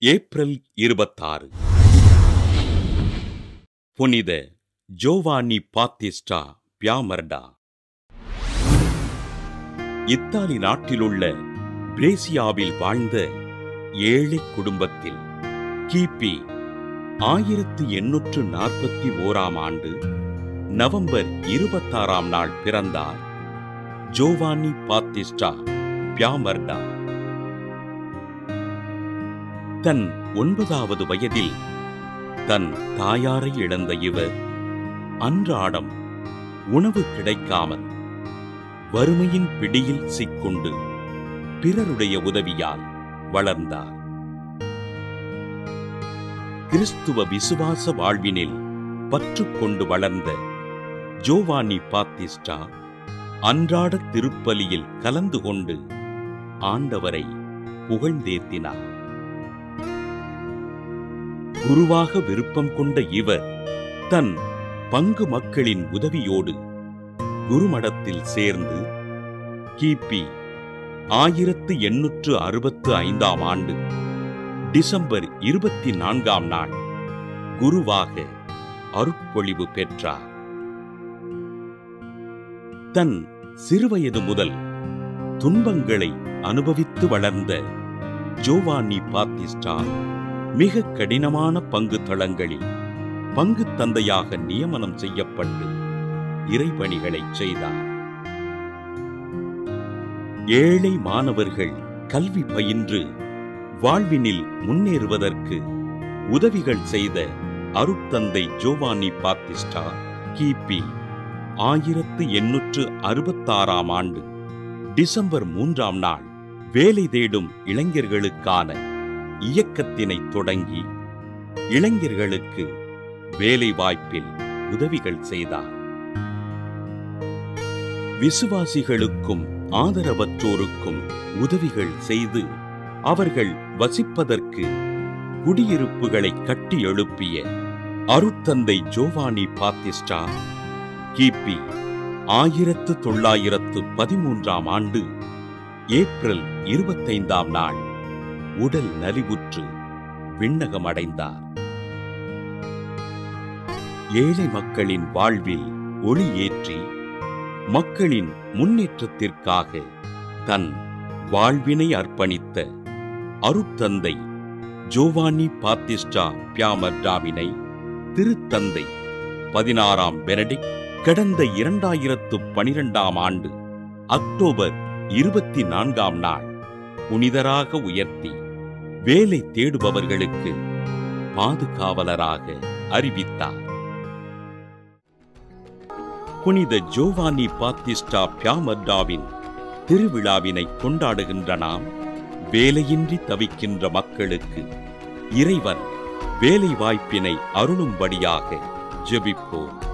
April இருபத்தாறு புனித Jovani பாத்திஸ்டா பியாமர்டா Italy நாட்டிலுள்ள பிரேசியாவில் வாழ்ந்த ஏழை குடும்பத்தில் கிபி ஆயிரத்து எண்ணூற்று நாற்பத்தி ஓராம் ஆண்டு நவம்பர் இருபத்தாறாம் நாள் பிறந்தார் ஜோவானி பாத்திஸ்டா பியாமர்டா தன் ஒன்பதாவது வயதில் தன் தாயாரை இழந்த இவர் அன்றாடம் உணவு கிடைக்காமல் வறுமையின் பிடியில் சிக்குண்டு பிறருடைய உதவியால் வளர்ந்தார் கிறிஸ்துவ விசுவாச வாழ்வினில் பற்றுக்கொண்டு வளர்ந்த ஜோவானி பாத்திஸ்டா அன்றாட திருப்பலியில் கலந்து கொண்டு ஆண்டவரை புகழ்ந்தேத்தினார் குருவாக விருப்பம் கொண்ட இவர் தன் பங்கு மக்களின் உதவியோடு குருமடத்தில் சேர்ந்து கிபி ஆயிரத்து எண்ணூற்று அறுபத்து ஐந்தாம் ஆண்டு டிசம்பர் இருபத்தி நான்காம் நாள் குருவாக அருட்பொழிவு பெற்றார் தன் சிறுவயது முதல் துன்பங்களை அனுபவித்து வளர்ந்த ஜோவானி பாத்திஸ்டா மிக கடினமான பங்கு தளங்களில் பங்கு தந்தையாக நியமனம் செய்யப்பட்டு இறைபணிகளை செய்தார் ஏழை மாணவர்கள் கல்வி பயின்று வாழ்வினில் முன்னேறுவதற்கு உதவிகள் செய்த அருட்தந்தை ஜோவானி பாத்திஸ்டா கிபி ஆயிரத்து எண்ணூற்று அறுபத்தாறாம் ஆண்டு டிசம்பர் மூன்றாம் நாள் வேலை தேடும் இளைஞர்களுக்கான இயக்கத்தினை தொடங்கி இளைஞர்களுக்கு வேலை வாய்ப்பில் உதவிகள் செய்தார் விசுவாசிகளுக்கும் ஆதரவற்றோருக்கும் உதவிகள் செய்து அவர்கள் வசிப்பதற்கு குடியிருப்புகளை கட்டி எழுப்பிய அருட்தந்தை ஜோவானி பாத்திஸ்டா கிபி ஆயிரத்து தொள்ளாயிரத்து பதிமூன்றாம் ஆண்டு ஏப்ரல் இருபத்தைந்தாம் நாள் உடல் நலிவுற்று விண்ணகமடைந்தார் ஏழை மக்களின் வாழ்வில் ஒளி ஏற்றி மக்களின் முன்னேற்றத்திற்காக தன் வாழ்வினை அர்ப்பணித்த அருட்தந்தை ஜோவானி பாத்திஸ்டா பியாமர்டாவினை திருத்தந்தை பதினாறாம் பெனடிக் கடந்த இரண்டாயிரத்து பனிரெண்டாம் ஆண்டு அக்டோபர் இருபத்தி நான்காம் நாள் புனிதராக உயர்த்தி வேலை தேடுபவர்களுக்கு பாதுகாவலராக அறிவித்தார் புனித ஜோவானி பாத்திஸ்டா பியாமர்டாவின் திருவிழாவினை கொண்டாடுகின்ற நாம் வேலையின்றி தவிக்கின்ற மக்களுக்கு இறைவன் வேலை வாய்ப்பினை அருளும்படியாக ஜெபிப்போம்